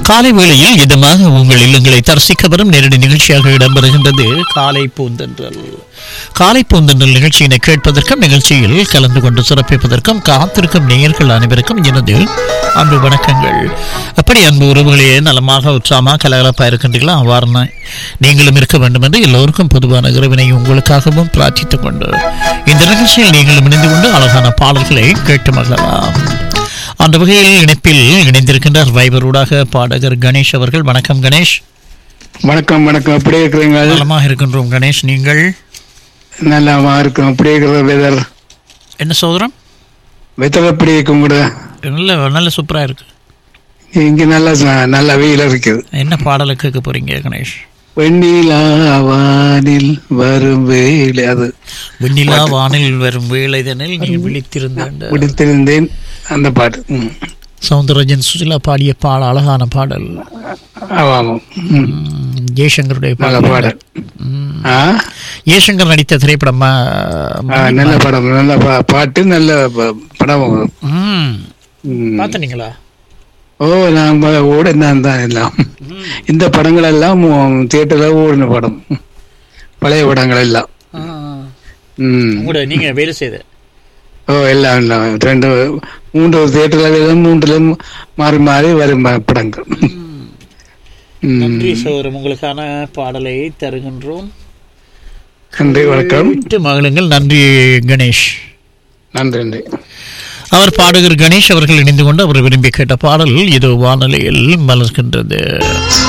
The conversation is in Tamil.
காலை வேளையில் இதமாக உங்கள் இல்லங்களை தரிசிக்க வரும் நேரடி நிகழ்ச்சியாக இடம்பெறுகின்றது காலை பூந்தென்றல் காலை பூந்தென்றல் நிகழ்ச்சியினை கேட்பதற்கும் நிகழ்ச்சியில் கலந்து கொண்டு சிறப்பிப்பதற்கும் காத்திருக்கும் நேயர்கள் அனைவருக்கும் எனது அன்பு வணக்கங்கள் எப்படி அன்பு உறவுகளே நலமாக உற்சாகமாக கலகலப்பாக இருக்கின்றீர்களா அவ்வாறு நீங்களும் இருக்க வேண்டும் என்று எல்லோருக்கும் பொதுவான இறைவனை உங்களுக்காகவும் பிரார்த்தித்துக் கொண்டு இந்த நிகழ்ச்சியில் நீங்களும் இணைந்து கொண்டு அழகான பாடல்களை கேட்டு மகிழலாம் அந்த வகையில் இணைப்பில் இணைந்திருக்கின்றார் வைபரூடாக பாடகர் கணேஷ் அவர்கள் வணக்கம் கணேஷ் வணக்கம் வணக்கம் அப்படியே இருக்கிறீங்க நலமாக இருக்கின்றோம் கணேஷ் நீங்கள் நல்லாமா இருக்கும் அப்படியே இருக்கிற வெதர் என்ன சோதரம் வெதர் எப்படி இருக்கும் கூட நல்ல நல்ல சூப்பராக இருக்கு இங்க நல்லா ச- நல்ல வெயில் இருக்குது என்ன பாடலை கேட்க போறீங்க கணேஷ் வெண்ணிலா வானில் வரும் வேலை அது வெண்ணிலா வானில் வரும் வேலைதனில் நீ விழித்திருந்த பிடித்திருந்தேன் அந்த பாட்டு ம். சவுந்தரராஜன் சுசிலா பாடிய பாட அழகான பாடல் ஆமாம் ஆமாம் ம். ம், ஜெய்சங்கருடைய நல்ல பாடல் பாடல் ம், ஆ ஜெய்சங்கர் நடித்த திரைப்படமா ஆ, நல்ல படம் நல்ல பா- பாட்டு நல்ல ப- படம் ம் ம். பார்த்தனீங்களா ஓ நான் ஓட நான் தான் எல்லாம் இந்த படங்கள் எல்லாம் தியேட்டர்ல ஓடின படம் பழைய படங்கள் எல்லாம் ம் உங்களோட நீங்க வேலை செய்த ஓ எல்லாம் எல்லாம் ரெண்டு மூன்று தியேட்டர்ல மூன்றுல மாறி மாறி வரும் ப- படங்கள் ம். நன்றி சோதரம் உங்களுக்கான பாடலை தருகின்றோம் நன்றி வணக்கம் கேட்டு மகளுங்கள் நன்றி கணேஷ் நன்றி நன்றி அவர் பாடகர் கணேஷ் அவர்கள் இணைந்து கொண்டு அவர் விரும்பி கேட்ட பாடல் இது வானொலியில் மலர்கின்றது